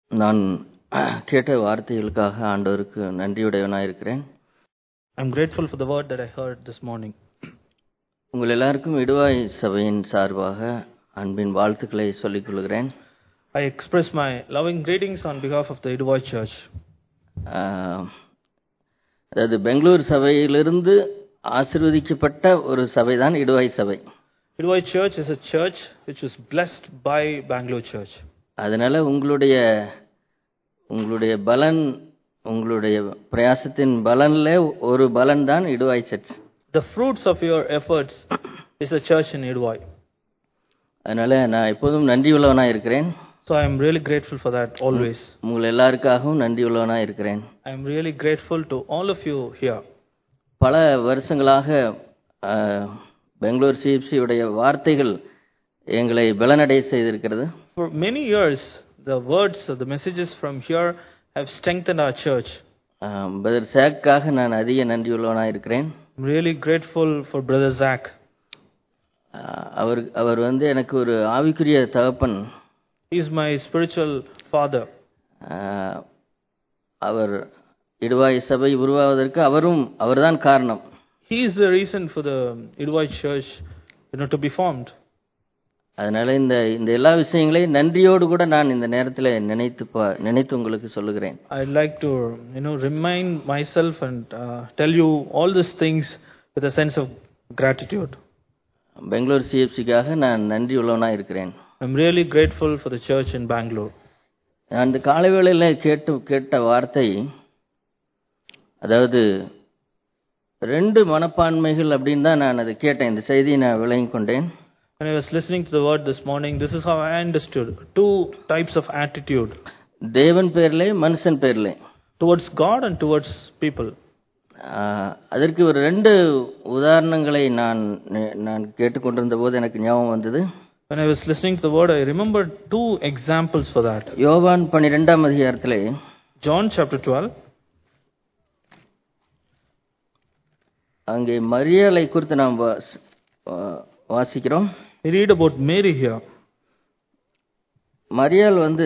நான் கேட்ட வார்த்தைகளுக்காக ஆண்டவருக்கு நன்றியுடையவனாக இருக்கிறேன் I'm grateful for the word that I heard this morning. உங்கள் எல்லாருக்கும் இடுவாய் சபையின் சார்பாக அன்பின் வாழ்த்துக்களை சொல்லிக் கொள்கிறேன் I express my loving greetings on behalf of the Iduvai Church. ஆஹ், அதாவது பெங்களூர் சபையிலிருந்து ஆசிர்வதிக்கப்பட்ட ஒரு சபைதான் இடுவாய் சபை Iduvai Church is a church which was blessed by Bangalore Church. அதனால உங்களுடைய உங்களுடைய பலன் உங்களுடைய பிரயாசத்தின் பலன்ல ஒரு பலன் தான் இடுவாய் church The fruits of your efforts is the church in Iduvai. அதனால நான் எப்போதும் நன்றி உள்ளவனாக இருக்கிறேன் So I am really grateful for that always. உங்கள் எல்லாருக்காகவும் நன்றி உள்ளவனாக இருக்கிறேன் I am really grateful to all of you here. பல வருஷங்களாக ஆஹ், பெங்களூர் சிஎஃப்சியுடைய வார்த்தைகள் எங்களை பலனடைய செய்திருக்கிறது For many years, the words or the messages from here have strengthened our church. Ah, brother சேக்காக நான் அதிக நன்றி உள்ளவனாக இருக்கிறேன் I'm really grateful for Brother Zach. ஆஹ், அவர் அவர் வந்து எனக்கு ஒரு ஆவிக்குரிய தகப்பன் He's my spiritual father. ஆஹ், அவர் இடுவாய் சபை உருவாவதற்கு அவரும் அவர்தான் காரணம் He is the reason for the Iduvai church you know, to be formed. அதனால இந்த இந்த எல்லா விஷயங்களையும் நன்றியோடு கூட நான் இந்த நேரத்தில் நினைத்து பா- நினைத்து உங்களுக்கு சொல்லுகிறேன் I'd like to you know remind myself and uh, tell you all these things with a sense of gratitude. Bangalore சிஎஃப்சிக்காக நான் நன்றி உள்ளவனாக இருக்கிறேன் I'm really grateful for the church in Bangalore. நான் அந்த காலை வேளையில கேட்டு கேட்ட வார்த்தை அதாவது ரெண்டு மனப்பான்மைகள் அப்படின்னு தான் நான் அதை கேட்டேன் இந்த செய்தியை நான் விளங்கிக் கொண்டேன் When I was listening to the word this morning, this is how I understood two types of attitude தேவன் பேர்லே மனுஷன் பேர்லே towards God and towards people. ஆஹ், அதற்கு ஒரு ரெண்டு உதாரணங்களை நான் நே- நான் கேட்டுக்கொண்டிருந்த போது எனக்கு ஞாபகம் வந்தது When I was listening to the word, I remembered two examples for that. யோவான் பன்னிரெண்டாம் அதிகாரத்திலே John chapter 12, அங்கே மரியாதை குறித்து நாம் வாஸ்- வா- வாசிக்கிறோம் we read about Mary here. மரியாள் வந்து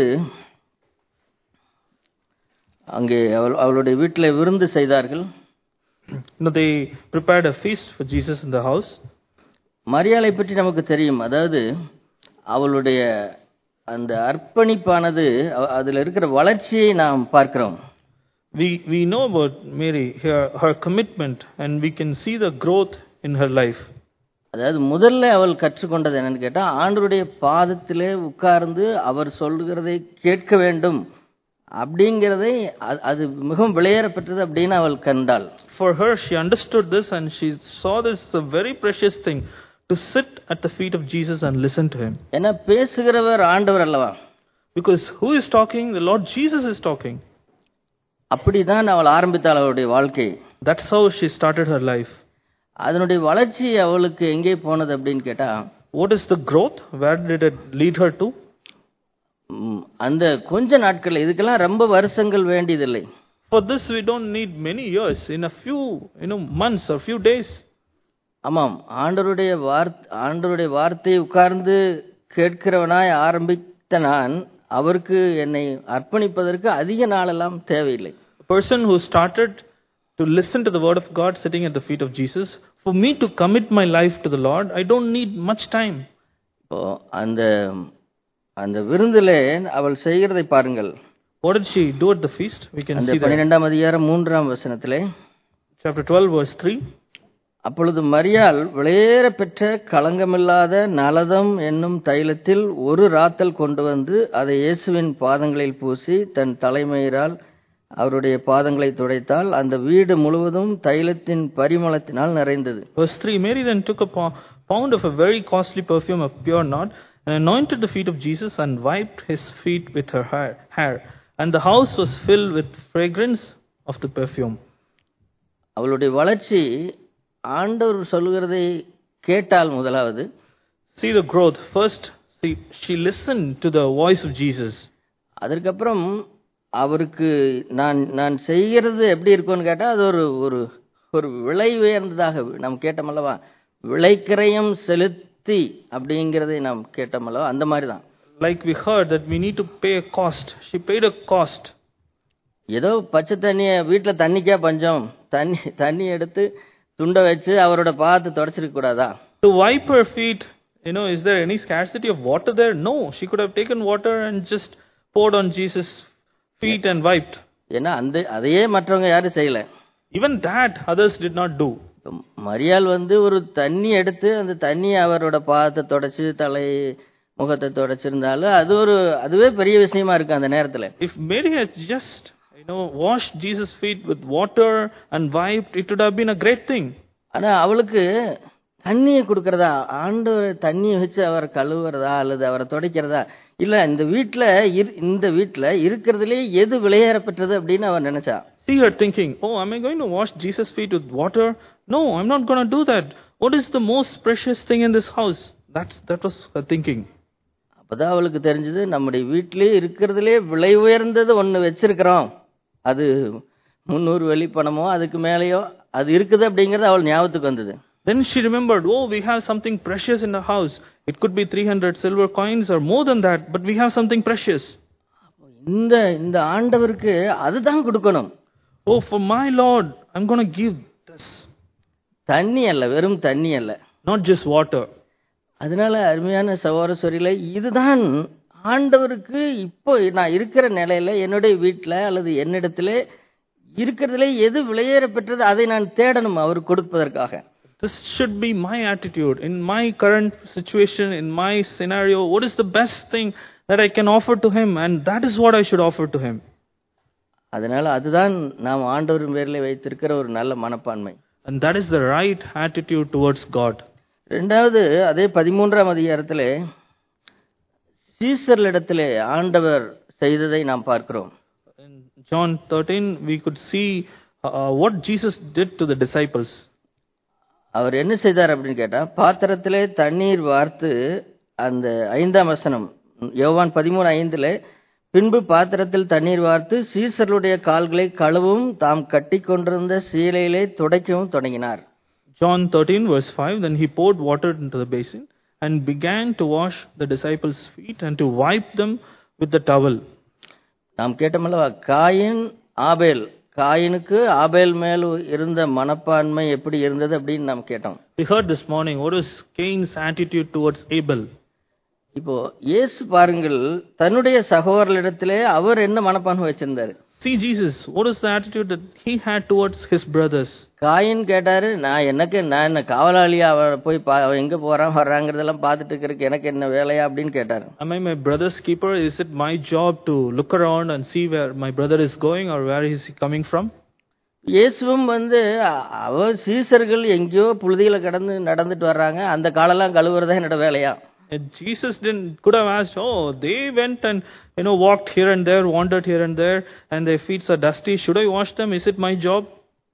அங்கே அவள் அவளுடைய வீட்டில் விருந்து செய்தார்கள் You know, they prepared a feast for Jesus in the house. மரியாளை பற்றி நமக்கு தெரியும் அதாவது அவளுடைய அந்த அர்ப்பணிப்பானது அவ- அதுல இருக்கிற வளர்ச்சியை நாம் பார்க்கிறோம் We, we know about Mary here, her commitment, and we can see the growth in her life. அதாவது முதல்ல அவள் கற்றுக்கொண்டது என்னன்னு கேட்டா ஆண்டவருடைய பாதத்திலே உட்கார்ந்து அவர் சொல்லுகிறதை கேட்க வேண்டும் அப்படிங்கிறதை அ- அது மிகவும் விளையேறப்பட்டது அப்படின்னு அவள் கண்டாள் For her, she understood this and she saw this as a very precious thing to sit at the feet of Jesus and listen to him. ஏன்னா பேசுகிறவர் ஆண்டவர் அல்லவா Because who is talking? The Lord Jesus is talking. அப்படிதான் அவள் ஆரம்பித்தாள் அவளுடைய வாழ்க்கை That's how she started her life. அதனுடைய வளர்ச்சி அவளுக்கு எங்கே போனது அப்படின்னு கேட்டா What is the growth? Where did it lead her to? ம், அந்த கொஞ்ச நாட்கள் இதுக்கெல்லாம் ரொம்ப வருஷங்கள் வேண்டியதில்லை For this, we don't need many years. In a few, you know, months or few days, ஆமாம் ஆண்டவருடைய வார்த்தை ஆண்டவருடைய வார்த்தையை உட்கார்ந்து கேட்கிறவனாய் ஆரம்பித்த நான் அவருக்கு என்னை அர்ப்பணிப்பதற்கு அதிக நாளெல்லாம் தேவையில்லை a person who started to listen to the word of God sitting at the feet of Jesus, for me to commit my life to the Lord, I don't need much time. இப்போ அந்த அந்த விருந்திலே அவள் செய்கிறதை பாருங்கள் What did she do at the feast? We can அந்த see that. பன்னிரெண்டாம் அதிகாரம் மூன்றாம் வசனத்திலே Chapter 12, verse 3. அப்பொழுது மரியாள் விளையேற பெற்ற களங்கமில்லாத நலதம் என்னும் தைலத்தில் ஒரு ராத்தல் கொண்டு வந்து அதை இயேசுவின் பாதங்களில் பூசி தன் தலைமயிரால் அவருடைய பாதங்களை துடைத்தால் அந்த வீடு முழுவதும் தைலத்தின் பரிமளத்தினால் நிறைந்தது Verse 3 Mary then took a pou- pound of a very costly perfume of pure nard and anointed the feet of Jesus and wiped his feet with her hair. hair. And the house was filled with fragrance of the perfume. அவளுடைய வளர்ச்சி ஆண்டவர் சொல்லுகிறதை கேட்டால் முதலாவது See the growth. First, see, she listened to the voice of Jesus. அதற்கப்புறம் அவருக்கு நான் நான் செய்கிறது எப்படி இருக்கும்னு கேட்டால் அது ஒரு ஒரு ஒரு விலை உயர்ந்ததாக நாம் கேட்டோம் அல்லவா விலைக்கிரயம் செலுத்தி அப்படிங்கிறதை நாம் கேட்டோம் அல்லவா அந்த மாதிரி தான் like we heard that we need to pay a cost. She paid a cost. ஏதோ பச்சை தண்ணிய வீட்டுல தண்ணிக்கா பஞ்சம் தண்ணி தண்ணி எடுத்து துண்டை வச்சு அவரோட பாதத்தை தொடச்சிருக்க கூடாதா To wipe her feet, you know, is there any scarcity of water there? No. She could have taken water and just poured on Jesus' feet and wiped. ஏன்னா அந்த அதையே மற்றவங்க யாரும் செய்யல Even that others did not do. இப்ப மரியாள் வந்து ஒரு தண்ணி எடுத்து அந்த தண்ணியை அவரோட பாதத்தை தொடச்சு தலை முகத்தை தொடச்சிருந்தாலும் அது ஒரு அதுவே பெரிய விஷயமா இருக்கு அந்த நேரத்துல If Mary had just, you know, washed Jesus' feet with water and wiped, it would have been a great thing. ஆனா அவளுக்கு தண்ணியை கொடுக்கறதா ஆண்டவர் தண்ணியை வச்சு அவர் கழுவுறதா அல்லது அவரை துடைக்கிறதா இல்ல இந்த வீட்டுல இரு- இந்த வீட்டுல இருக்கிறதுலே எது விளையாற பெற்றது அப்படின்னு அவன் நினைச்சா See her thinking, oh, am I going to wash Jesus' feet with water? No, I'm not going to do that. What is the most precious thing in this house? That's, that was her thinking. அப்பதான் அவளுக்கு தெரிஞ்சது நம்முடைய வீட்டிலே இருக்கிறதுலே விலை உயர்ந்தது ஒண்ணு வச்சிருக்கிறோம் அது முந்நூறு வெள்ளி பணமோ அதுக்கு மேலேயோ அது இருக்குது அப்படிங்கறது அவள் ஞாபகத்துக்கு வந்தது Then she remembered, oh, we have something precious in the house. It could be 300 silver coins or more than that, but we have something precious. இந்த இந்த ஆண்டவருக்கு அதுதான் கொடுக்கணும் Oh, for my Lord, I'm going to give this, தண்ணி அல்ல வெறும் தண்ணி அல்ல not just water. அதனால அருமையான சகோதர இதுதான் ஆண்டவருக்கு இப்போ நான் இருக்கிற நிலையில என்னுடைய வீட்டில் அல்லது என்னிடத்துல இருக்கிறதுல எது விலையேற பெற்றது அதை நான் தேடணும் அவர் கொடுப்பதற்காக This should be my attitude. In my current situation, in my scenario, what is the best thing that I can offer to Him? And that is what I should offer to Him. அதனால அதுதான் நாம் ஆண்டவரின் பேரில் வைத்திருக்கிற ஒரு நல்ல மனப்பான்மை And that is the right attitude towards God. ரெண்டாவது அதே பதிமூன்றாம் அதிகாரத்திலே சீசர்களிடத்திலே ஆண்டவர் செய்ததை நாம் பார்க்கிறோம் In John 13, we could see uh, what Jesus did to the disciples. அவர் என்ன செய்தார் அப்படின்னு கேட்டா பாத்திரத்திலே தண்ணீர் வார்த்து அந்த ஐந்தாம் வசனம் யோவான் பதிமூணு ஐந்துல பின்பு பாத்திரத்தில் தண்ணீர் வார்த்து சீசர்களுடைய கால்களை கழுவும் தாம் கட்டி கொண்டிருந்த சீலையிலே துடைக்கவும் தொடங்கினார் John 13, verse 5 Then he poured water into the basin and began to wash the disciples' feet and to wipe them with the towel. நாம் கேட்டோமல்லவா காயின் ஆபேல் காயினுக்கு ஆபேல் மேல் இருந்த மனப்பான்மை எப்படி இருந்தது அப்படின்னு நாம் கேட்டோம் We heard this morning what was Cain's attitude towards Abel. இப்போ இயேசு பாருங்கள் தன்னுடைய சகோதரர்களிடத்திலே அவர் என்ன மனப்பான்மை வச்சிருந்தாரு See Jesus, what is the attitude that he had towards his brothers? Cain கேட்டாரு நான் எனக்கு நான் என்ன காவலாளியா அவ போய் பா அவன் எங்க போறான் வர்றாங்கிறதெல்லாம் பார்த்துட்டு இருக்கிறதுக்கு எனக்கு என்ன வேலையா அப்படின்னு கேட்டாரு Am I my brother's keeper? Is it my job to look around and see where my brother is going or where is he coming from? இயேசுவும் வந்து அ- அவ சீசர்கள் எங்கேயோ புழுதியில கடந்து நடந்துட்டு வர்றாங்க அந்த காலெல்லாம் கழுவுறதா என்னோட வேலையா And Jesus didn't could have asked, oh, they went and you know walked here and there, wandered here and there, and their feet are dusty. Should I wash them? Is it my job?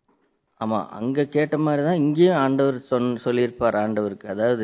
ஆமா அங்க கேட்ட மாதிரி தான் இங்கேயும் ஆண்டவர் சொன் சொல்லியிருப்பார் ஆண்டவருக்கு அதாவது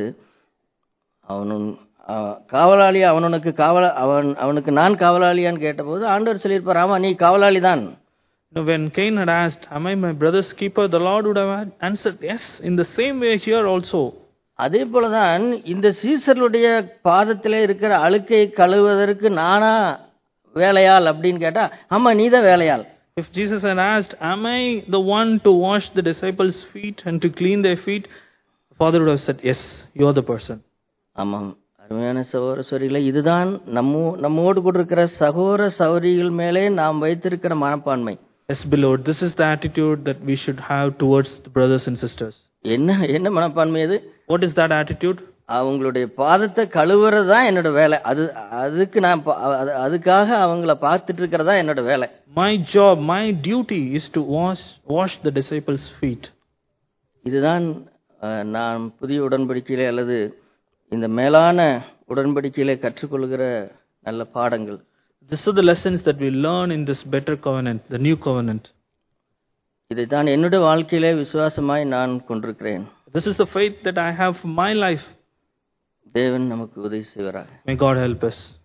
அவனும் அ- காவலாளி அவனுக்கு காவல அவன் அவனுக்கு நான் காவலாளியான்னு கேட்டபோது ஆண்டவர் சொல்லியிருப்பார் ஆமா நீ காவலாளி தான் You know, when Cain had asked, Am I my brother's keeper? The Lord would have had answered, Yes, in the same way here also. அதே போலதான் இந்த சீசர்களுடைய பாதத்திலே இருக்கிற அழுக்கை கழுவுவதற்கு நானா வேலையாள் அப்படின்னு கேட்டா ஆமா நீதான் வேலையாள் If Jesus had asked, Am I the one to wash the disciples' feet and to clean their feet? The Father would have said, Yes, you're the person. ஆமாம் அருமையான சகோதர சோரிகளை இதுதான் நம்ம நம்மோடு கூட இருக்கிற சகோதர சௌரிகள் மேலே நாம் வைத்திருக்கிற மனப்பான்மை Yes, beloved, this is the attitude that we should have towards the brothers and sisters. என்ன என்ன மனப்பான்மை அது What is that attitude? அவங்களுடைய பாதத்தை கழுவுறது தான் என்னோட வேலை அது அதுக்கு நான் பா- அது- அதுக்காக அவங்கள பார்த்துட்டு இருக்கிறதா என்னோட வேலை My job, my duty is to wash, wash the disciples' feet. இதுதான் அஹ், நான் புதிய உடன்படிக்கையிலே அல்லது இந்த மேலான உடன்படிக்கையிலே கற்றுக்கொள்கிற நல்ல பாடங்கள் These are the lessons that we learn in this better covenant, the new covenant. இதைத்தான் என்னுடைய வாழ்க்கையிலே விசுவாசமாய் நான் கொண்டிருக்கிறேன் This is the faith that I have for my life. தேவன் நமக்கு உதவி செய்வாராக May God help us.